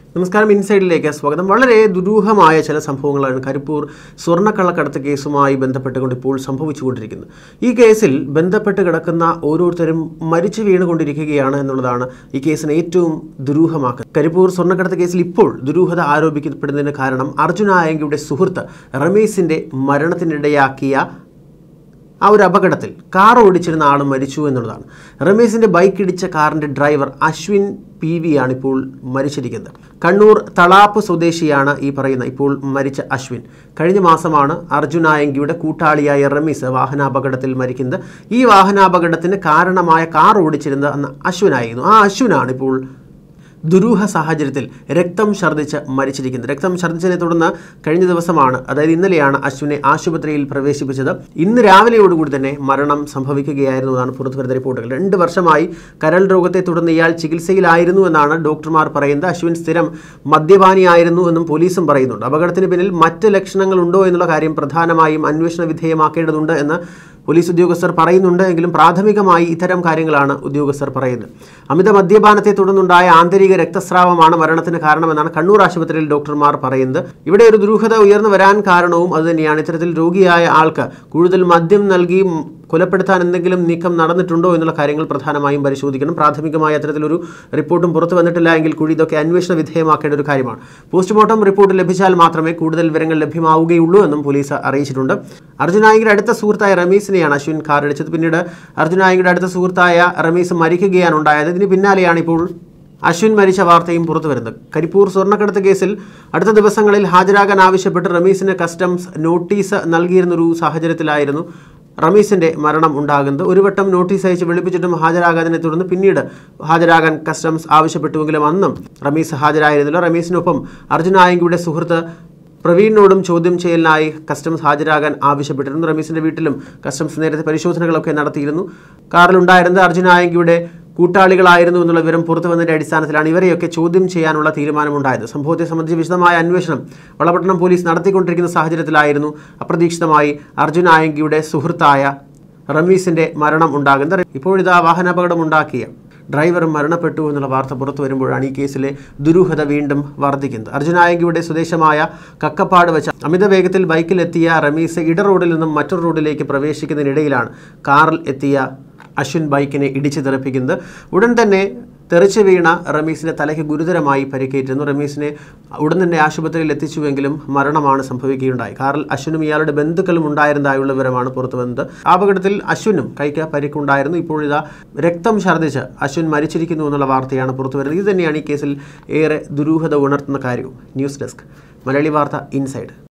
നമസ്കാരം ഇൻസൈഡിലേക്ക് സ്വാഗതം വളരെ ദുരൂഹമായ ചില സംഭവങ്ങളാണ് കരിപ്പൂർ സ്വർണ്ണക്കള്ളക്കടത്ത് കേസുമായി ബന്ധപ്പെട്ടുകൊണ്ട് ഇപ്പോൾ സംഭവിച്ചുകൊണ്ടിരിക്കുന്നത് ഈ കേസിൽ ബന്ധപ്പെട്ട് കിടക്കുന്ന ഓരോരുത്തരും മരിച്ചു വീണുകൊണ്ടിരിക്കുകയാണ് എന്നുള്ളതാണ് ഈ കേസിനെ ഏറ്റവും ദുരൂഹമാക്കുന്നത് കരിപ്പൂർ സ്വർണ്ണക്കടത്ത് കേസിൽ ഇപ്പോൾ ദുരൂഹത ആരോപിക്കപ്പെടുന്നതിന് കാരണം അർജുന ആയങ്കിയുടെ സുഹൃത്ത് റമീസിന്റെ മരണത്തിനിടയാക്കിയ ആ ഒരു അപകടത്തിൽ കാർ ഓടിച്ചിരുന്ന ആൾ മരിച്ചു എന്നുള്ളതാണ് റമീസിന്റെ ബൈക്ക് ഇടിച്ച കാറിന്റെ ഡ്രൈവർ അശ്വിൻ പി വി ആണ് ഇപ്പോൾ മരിച്ചിരിക്കുന്നത് കണ്ണൂർ തളാപ്പ് സ്വദേശിയാണ് ഈ പറയുന്ന ഇപ്പോൾ മരിച്ച അശ്വിൻ കഴിഞ്ഞ മാസമാണ് അർജുനായങ്കിയുടെ കൂട്ടാളിയായ റമീസ് വാഹനാപകടത്തിൽ മരിക്കുന്നത് ഈ വാഹനാപകടത്തിന് കാരണമായ കാർ ഓടിച്ചിരുന്നത് അന്ന് അശ്വിനായിരുന്നു ആ അശ്വിനാണ് ഇപ്പോൾ ദുരൂഹ സാഹചര്യത്തിൽ രക്തം ഛർദ്ദിച്ച് മരിച്ചിരിക്കുന്നത് രക്തം ഛർദ്ദിച്ചതിനെ തുടർന്ന് കഴിഞ്ഞ ദിവസമാണ് അതായത് ഇന്നലെയാണ് അശ്വിനെ ആശുപത്രിയിൽ പ്രവേശിപ്പിച്ചത് ഇന്ന് രാവിലെയോടുകൂടി തന്നെ മരണം സംഭവിക്കുകയായിരുന്നു എന്നാണ് പുറത്തുവരുന്ന റിപ്പോർട്ടുകൾ രണ്ട് വർഷമായി കരൾ രോഗത്തെ തുടർന്ന് ഇയാൾ ചികിത്സയിലായിരുന്നു എന്നാണ് ഡോക്ടർമാർ പറയുന്നത് അശ്വിൻ സ്ഥിരം മദ്യപാനിയായിരുന്നു എന്നും പോലീസും പറയുന്നുണ്ട് അപകടത്തിന് പിന്നിൽ മറ്റ് ലക്ഷണങ്ങൾ ഉണ്ടോ എന്നുള്ള കാര്യം പ്രധാനമായും അന്വേഷണ വിധേയമാക്കേണ്ടതുണ്ട് എന്ന് പോലീസ് ഉദ്യോഗസ്ഥർ പറയുന്നുണ്ട് എങ്കിലും പ്രാഥമികമായി ഇത്തരം കാര്യങ്ങളാണ് ഉദ്യോഗസ്ഥർ പറയുന്നത് അമിത മദ്യപാനത്തെ തുടർന്നുണ്ടായ ആന്തരിക രക്തസ്രാവമാണ് മരണത്തിന് കാരണമെന്നാണ് കണ്ണൂർ ആശുപത്രിയിൽ ഡോക്ടർമാർ പറയുന്നത് ഇവിടെ ഒരു ദുരൂഹത ഉയർന്നു വരാൻ കാരണവും അതുതന്നെയാണ് ഇത്തരത്തിൽ രോഗിയായ ആൾക്ക് കൂടുതൽ മദ്യം നൽകി കൊലപ്പെടുത്താൻ എന്തെങ്കിലും നീക്കം നടന്നിട്ടുണ്ടോ എന്നുള്ള കാര്യങ്ങൾ പ്രധാനമായും പരിശോധിക്കണം പ്രാഥമികമായ അത്തരത്തിലൊരു റിപ്പോർട്ടും പുറത്തു വന്നിട്ടില്ല എങ്കിൽ കൂടി ഇതൊക്കെ അന്വേഷണ വിധേയമാക്കേണ്ട ഒരു കാര്യമാണ് പോസ്റ്റ്മോർട്ടം റിപ്പോർട്ട് ലഭിച്ചാൽ മാത്രമേ കൂടുതൽ വിവരങ്ങൾ ലഭ്യമാവുകയുള്ളൂ എന്നും പോലീസ് അറിയിച്ചിട്ടുണ്ട് അർജുനായിയുടെ അടുത്ത സുഹൃത്തായ റമീസിനെയാണ് അശ്വിൻ കാറടിച്ചത് പിന്നീട് അർജുനായിയുടെ അടുത്ത സുഹൃത്തായ റമീസ് മരിക്കുകയാണ് ഉണ്ടായത് ഇതിന് പിന്നാലെയാണ് ഇപ്പോൾ അശ്വിൻ മരിച്ച വാർത്തയും പുറത്തു വരുന്നത് കരിപ്പൂർ സ്വർണ്ണക്കടത്ത് കേസിൽ അടുത്ത ദിവസങ്ങളിൽ ഹാജരാകാൻ ആവശ്യപ്പെട്ട് റമീസിന് കസ്റ്റംസ് നോട്ടീസ് നൽകിയിരുന്നൊരു സാഹചര്യത്തിലായിരുന്നു റമീസിന്റെ മരണം ഉണ്ടാകുന്നത് ഒരു വട്ടം നോട്ടീസ് അയച്ച് വിളിപ്പിച്ചിട്ടും ഹാജരാകാതിനെ തുടർന്ന് പിന്നീട് ഹാജരാകാൻ കസ്റ്റംസ് ആവശ്യപ്പെട്ടുവെങ്കിലും അന്നും റമീസ് ഹാജരായിരുന്നില്ല റമീസിനൊപ്പം അർജുനായങ്കിയുടെ സുഹൃത്ത് പ്രവീണിനോടും ചോദ്യം ചെയ്യലിനായി കസ്റ്റംസ് ഹാജരാകാൻ ആവശ്യപ്പെട്ടിരുന്നു റമീസിന്റെ വീട്ടിലും കസ്റ്റംസ് നേരത്തെ പരിശോധനകളൊക്കെ നടത്തിയിരുന്നു കാറിലുണ്ടായിരുന്നത് അർജുനായങ്കിയുടെ കൂട്ടാളികളായിരുന്നു എന്നുള്ള വിവരം പുറത്തു വന്നതിന്റെ അടിസ്ഥാനത്തിലാണ് ഇവരെയൊക്കെ ചോദ്യം ചെയ്യാനുള്ള തീരുമാനമുണ്ടായത് സംഭവത്തെ സംബന്ധിച്ച് വിശദമായ അന്വേഷണം വളപട്ടണം പോലീസ് നടത്തിക്കൊണ്ടിരിക്കുന്ന സാഹചര്യത്തിലായിരുന്നു അപ്രതീക്ഷിതമായി അർജുനായങ്കിയുടെ സുഹൃത്തായ റമീസിന്റെ മരണം ഉണ്ടാകുന്നത് ഇപ്പോഴിതാ വാഹനാപകടം ഉണ്ടാക്കിയ ഡ്രൈവർ മരണപ്പെട്ടു എന്നുള്ള വാർത്ത പുറത്തു വരുമ്പോഴാണ് ഈ കേസിലെ ദുരൂഹത വീണ്ടും വർദ്ധിക്കുന്നത് അർജുനായങ്കിയുടെ സ്വദേശമായ കക്കപ്പാട് വെച്ച അമിത വേഗത്തിൽ ബൈക്കിലെത്തിയ റമീസ് ഇട റോഡിൽ നിന്നും മറ്റൊരു റോഡിലേക്ക് പ്രവേശിക്കുന്നതിനിടയിലാണ് കാറിൽ എത്തിയ അശ്വിൻ ബൈക്കിനെ ഇടിച്ചു തെറിപ്പിക്കുന്നത് ഉടൻ തന്നെ തെറിച്ചു വീണ റമീസിന്റെ തലയ്ക്ക് ഗുരുതരമായി പരിക്കേറ്റിരുന്നു റമീസിനെ ഉടൻ തന്നെ ആശുപത്രിയിൽ എത്തിച്ചുവെങ്കിലും മരണമാണ് സംഭവിക്കുകയുണ്ടായി കാറിൽ അശ്വിനും ഇയാളുടെ ബന്ധുക്കളും ഉണ്ടായിരുന്നതായുള്ള വിവരമാണ് പുറത്തു വന്നത് അപകടത്തിൽ അശ്വിനും കൈക്ക് പരിക്കുണ്ടായിരുന്നു ഇപ്പോൾ ഇതാ രക്തം ഛർദ്ദിച്ച് അശ്വിൻ മരിച്ചിരിക്കുന്നു എന്നുള്ള വാർത്തയാണ് പുറത്തു വരുന്നത് ഇത് തന്നെയാണ് ഈ കേസിൽ ഏറെ ദുരൂഹത ഉണർത്തുന്ന കാര്യവും ന്യൂസ് ഡെസ്ക് മലയാളി വാർത്ത ഇൻസൈഡ്